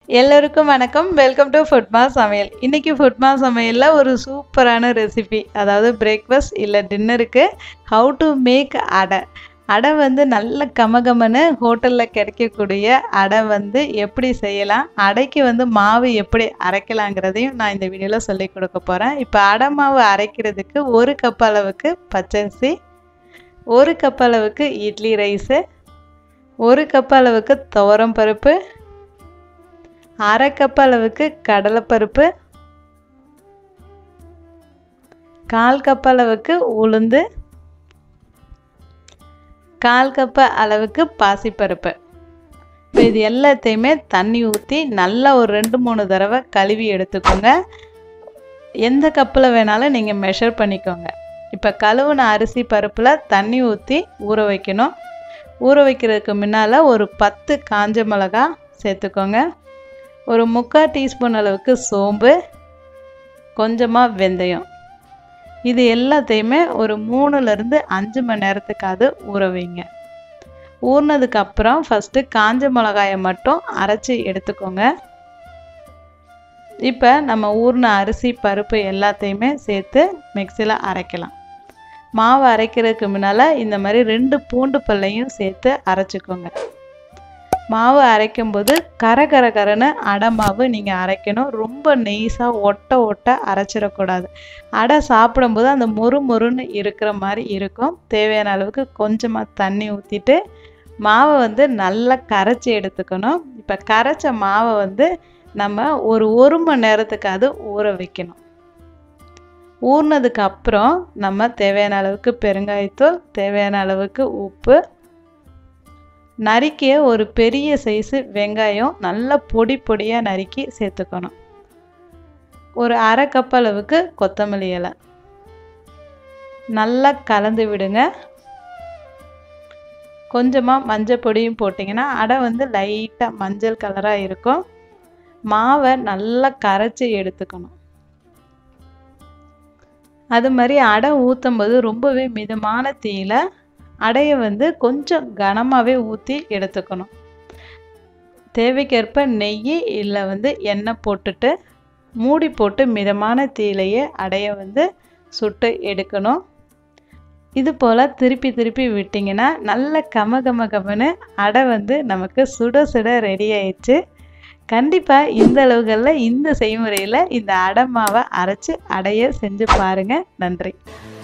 எல்லோருக்கும் வணக்கம் welcome to ஃபுட்மா சமையல் இன்றைக்கி ஃபுட்மா சமையலில் ஒரு சூப்பரான ரெசிபி அதாவது பிரேக்ஃபாஸ்ட் இல்லை டின்னருக்கு ஹவு டு மேக் அடை அடை வந்து நல்ல கமகமன்னு ஹோட்டலில் கிடைக்கக்கூடிய அடை வந்து எப்படி செய்யலாம் அடைக்கு வந்து மாவு எப்படி அரைக்கலாங்கிறதையும் நான் இந்த வீடியோவில் சொல்லி கொடுக்க போகிறேன் இப்போ அடை மாவு அரைக்கிறதுக்கு ஒரு கப் அளவுக்கு பச்சரிசி ஒரு கப் அளவுக்கு இட்லி ரைஸு ஒரு கப் அளவுக்கு துவரம் பருப்பு அரை கப் அளவுக்கு கடலைப்பருப்பு கால் கப் அளவுக்கு உளுந்து கால் கப்பு அளவுக்கு பாசிப்பருப்பு இப்போ இது எல்லாத்தையுமே தண்ணி ஊற்றி நல்லா ஒரு ரெண்டு மூணு தடவை கழுவி எடுத்துக்கோங்க எந்த கப்பில் வேணாலும் நீங்கள் மெஷர் பண்ணிக்கோங்க இப்போ கழுவுன அரிசி பருப்பில் தண்ணி ஊற்றி ஊற வைக்கணும் ஊற வைக்கிறதுக்கு முன்னால் ஒரு பத்து காஞ்ச மிளகா சேர்த்துக்கோங்க ஒரு முக்கால் டீஸ்பூன் அளவுக்கு சோம்பு கொஞ்சமாக வெந்தயம் இது எல்லாத்தையுமே ஒரு மூணுலேருந்து அஞ்சு மணி நேரத்துக்காவது ஊற வைங்க ஊறினதுக்கு அப்புறம் ஃபஸ்ட்டு காஞ்ச மிளகாயை மட்டும் அரைச்சி எடுத்துக்கோங்க இப்போ நம்ம ஊறின அரிசி பருப்பு எல்லாத்தையுமே சேர்த்து மிக்சியில் அரைக்கலாம் மாவு அரைக்கிறதுக்கு முன்னால் இந்த மாதிரி ரெண்டு பூண்டு பல்லையும் சேர்த்து அரைச்சிக்கோங்க மாவு அரைக்கும்போது கர கர கரன்னு அடை மாவு நீங்கள் அரைக்கணும் ரொம்ப நெய்ஸாக ஒட்ட ஒட்ட அரைச்சிடக்கூடாது அடை சாப்பிடும்போது அந்த மொறு மொறுன்னு இருக்கிற மாதிரி இருக்கும் தேவையான அளவுக்கு கொஞ்சமாக தண்ணி ஊற்றிட்டு மாவை வந்து நல்லா கரைச்சி எடுத்துக்கணும் இப்போ கரைச்ச மாவை வந்து நம்ம ஒரு ஒரு மணி நேரத்துக்காவது ஊற வைக்கணும் ஊறினதுக்கு அப்புறம் நம்ம தேவையான அளவுக்கு பெருங்காயத்தூள் தேவையான அளவுக்கு உப்பு நறுக்கிய ஒரு பெரிய சைஸு வெங்காயம் நல்லா பொடி பொடியாக நறுக்கி சேர்த்துக்கணும் ஒரு அரை கப் அளவுக்கு கொத்தமல்லி இலை நல்லா கலந்து விடுங்க கொஞ்சமாக மஞ்சள் பொடியும் போட்டிங்கன்னா அடை வந்து லைட்டாக மஞ்சள் கலராக இருக்கும் மாவை நல்லா கரைச்சி எடுத்துக்கணும் அது மாதிரி அடை ஊற்றும் போது ரொம்பவே மிதமான தீயில் அடையை வந்து கொஞ்சம் கனமாகவே ஊற்றி எடுத்துக்கணும் தேவைக்கேற்ப நெய் இல்லை வந்து எண்ணெய் போட்டுட்டு மூடி போட்டு மிதமான தீயிலையே அடையை வந்து சுட்டு எடுக்கணும் இது போல் திருப்பி திருப்பி விட்டிங்கன்னா நல்ல கம கம கமன்னு அடை வந்து நமக்கு சுட சுட ரெடி ஆயிடுச்சு கண்டிப்பாக இந்த அளவுகளில் இந்த செய்முறையில் இந்த அடை மாவை அரைச்சி அடையை செஞ்சு பாருங்கள் நன்றி